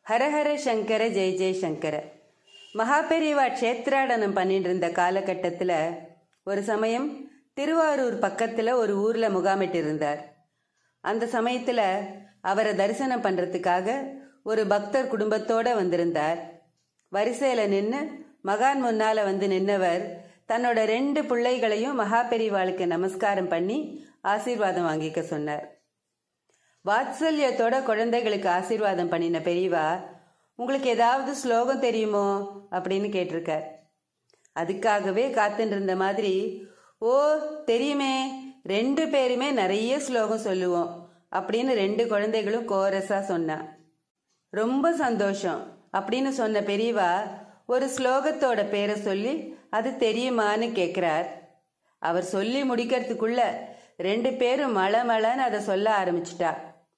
ஹரஹர சங்கர ஜெய ஜெய சங்கர மகாபெரிவா க்ஷேத்ராடனம் பண்ணிட்டு இருந்த காலகட்டத்தில் ஒரு சமயம் திருவாரூர் பக்கத்தில் ஒரு ஊரில் முகாமிட்டு இருந்தார் அந்த சமயத்தில் அவரை தரிசனம் பண்ணுறதுக்காக ஒரு பக்தர் குடும்பத்தோட வந்திருந்தார் வரிசையில் நின்று மகான் முன்னால் வந்து நின்னவர் தன்னோட ரெண்டு பிள்ளைகளையும் மகாபெரிவாளுக்கு நமஸ்காரம் பண்ணி ஆசீர்வாதம் வாங்கிக்க சொன்னார் வாத்சல்யத்தோட குழந்தைகளுக்கு ஆசீர்வாதம் பண்ணின பெரியவா உங்களுக்கு ஏதாவது ஸ்லோகம் தெரியுமோ அப்படின்னு கேட்டிருக்கார் அதுக்காகவே காத்துட்டு இருந்த மாதிரி ஓ தெரியுமே ரெண்டு பேருமே நிறைய ஸ்லோகம் சொல்லுவோம் அப்படின்னு ரெண்டு குழந்தைகளும் கோரஸா சொன்னா ரொம்ப சந்தோஷம் அப்படின்னு சொன்ன பெரியவா ஒரு ஸ்லோகத்தோட பேரை சொல்லி அது தெரியுமான்னு கேட்குறார் அவர் சொல்லி முடிக்கிறதுக்குள்ள ரெண்டு பேரும் மழை மழைன்னு அதை சொல்ல ஆரம்பிச்சிட்டா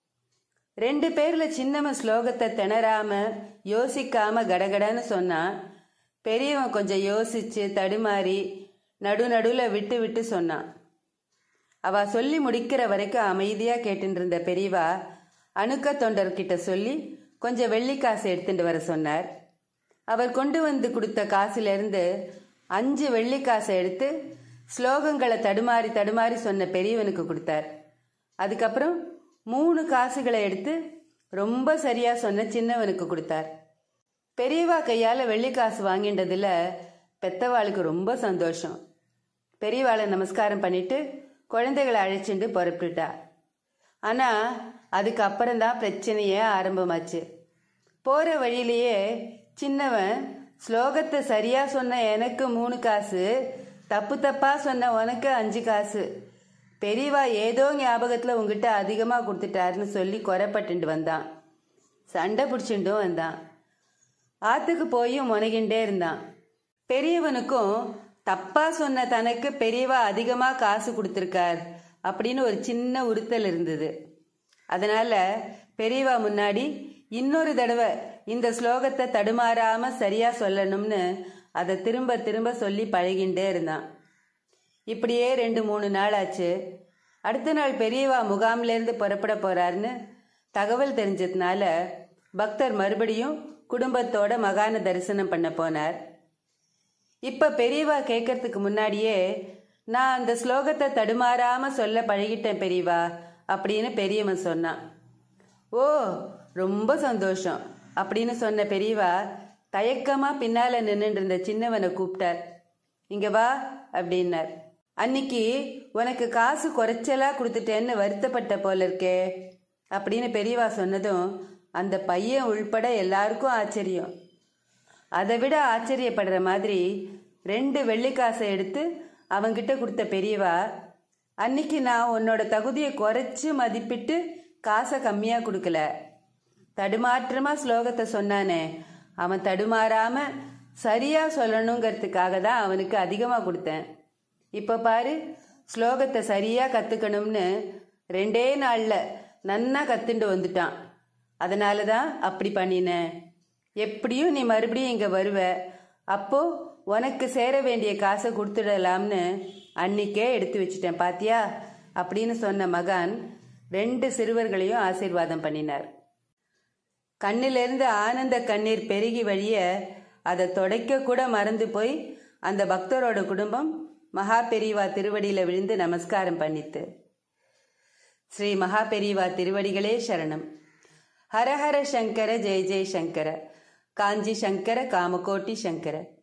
ரெண்டு பேர்ல சின்னவன் ஸ்லோகத்தை திணறாம யோசிக்காம கடகடன்னு சொன்னா பெரியவன் கொஞ்சம் யோசிச்சு தடுமாறி நடு நடுல விட்டு விட்டு சொன்னான் அவ சொல்லி முடிக்கிற வரைக்கும் அமைதியா கேட்டுட்டு இருந்த பெரியவா அணுக்க தொண்டர்கிட்ட சொல்லி கொஞ்சம் வெள்ளிக்காசு எடுத்துட்டு வர சொன்னார் அவர் கொண்டு வந்து கொடுத்த காசுலேருந்து அஞ்சு வெள்ளிக்காசை எடுத்து ஸ்லோகங்களை தடுமாறி தடுமாறி சொன்ன பெரியவனுக்கு கொடுத்தார் அதுக்கப்புறம் மூணு காசுகளை எடுத்து ரொம்ப சரியா சொன்ன சின்னவனுக்கு கொடுத்தார் பெரியவா கையால் வெள்ளிக்காசு வாங்கின்றதுல பெத்தவாளுக்கு ரொம்ப சந்தோஷம் பெரியவாளை நமஸ்காரம் பண்ணிட்டு குழந்தைகளை அழைச்சிட்டு புறப்பட்டுட்டா ஆனால் அதுக்கப்புறம் தான் பிரச்சனையே ஆரம்பமாச்சு போகிற வழியிலேயே சின்னவன் ஸ்லோகத்தை சரியாக சொன்ன எனக்கு மூணு காசு தப்பு தப்பாக சொன்ன உனக்கு அஞ்சு காசு பெரியவா ஏதோ ஞாபகத்தில் உங்ககிட்ட அதிகமாக கொடுத்துட்டாருன்னு சொல்லி குறைப்பட்டுட்டு வந்தான் சண்டை பிடிச்சிட்டும் வந்தான் ஆற்றுக்கு போய் முனகிண்டே இருந்தான் பெரியவனுக்கும் தப்பா சொன்ன தனக்கு பெரியவா அதிகமாக காசு கொடுத்துருக்கார் அப்படின்னு ஒரு சின்ன உறுத்தல் இருந்தது அதனால பெரியவா முன்னாடி இன்னொரு தடவை இந்த ஸ்லோகத்தை தடுமாறாம சரியா சொல்லணும்னு அதை திரும்ப திரும்ப சொல்லி பழகிண்டே இருந்தான் இப்படியே ரெண்டு மூணு நாள் ஆச்சு அடுத்த நாள் பெரியவா முகாம்லேருந்து புறப்பட போறாருன்னு தகவல் தெரிஞ்சதுனால பக்தர் மறுபடியும் குடும்பத்தோட மகான தரிசனம் பண்ண போனார் இப்ப பெரியவா கேட்கறதுக்கு முன்னாடியே நான் அந்த ஸ்லோகத்தை தடுமாறாம சொல்ல பழகிட்டேன் பெரியவா அப்படின்னு பெரியவன் சொன்னான் ஓ ரொம்ப சந்தோஷம் அப்படின்னு சொன்ன பெரியவா தயக்கமா பின்னால நின்றுட்டு இருந்த சின்னவனை கூப்பிட்டார் இங்க வா அப்படின்னார் அன்னைக்கு உனக்கு காசு குறைச்சலா கொடுத்துட்டேன்னு வருத்தப்பட்ட போல இருக்கே அப்படின்னு பெரியவா சொன்னதும் அந்த பையன் உள்பட எல்லாருக்கும் ஆச்சரியம் அதை விட ஆச்சரியப்படுற மாதிரி ரெண்டு வெள்ளிக்காசை எடுத்து அவங்கிட்ட கொடுத்த பெரியவா அன்னைக்கு நான் உன்னோட தகுதியை குறைச்சு மதிப்பிட்டு காசை கம்மியாக கொடுக்கல தடுமாற்றமா ஸ்லோகத்தை சொன்னானே அவன் தடுமாறாம சரியா சொல்லணுங்கிறதுக்காக தான் அவனுக்கு அதிகமாக கொடுத்தேன் இப்போ பாரு ஸ்லோகத்தை சரியா கத்துக்கணும்னு ரெண்டே நாளில் நன்னா கத்துண்டு வந்துட்டான் அதனால தான் அப்படி பண்ணினேன் எப்படியும் நீ மறுபடியும் இங்கே வருவ அப்போ உனக்கு சேர வேண்டிய காசை கொடுத்துடலாம்னு அன்னிக்கே எடுத்து வச்சிட்டேன் பாத்தியா அப்படின்னு சொன்ன மகான் ரெண்டு சிறுவர்களையும் ஆசீர்வாதம் பண்ணினார் கண்ணிலிருந்து ஆனந்த கண்ணீர் பெருகி வழிய அதை தொடைக்க கூட மறந்து போய் அந்த பக்தரோட குடும்பம் மகா பெரியவா திருவடியில விழுந்து நமஸ்காரம் பண்ணித்து ஸ்ரீ மகா பெரியவா திருவடிகளே சரணம் ஹரஹர சங்கர ஜெய ஜெய சங்கர காஞ்சி சங்கர காமகோட்டி சங்கர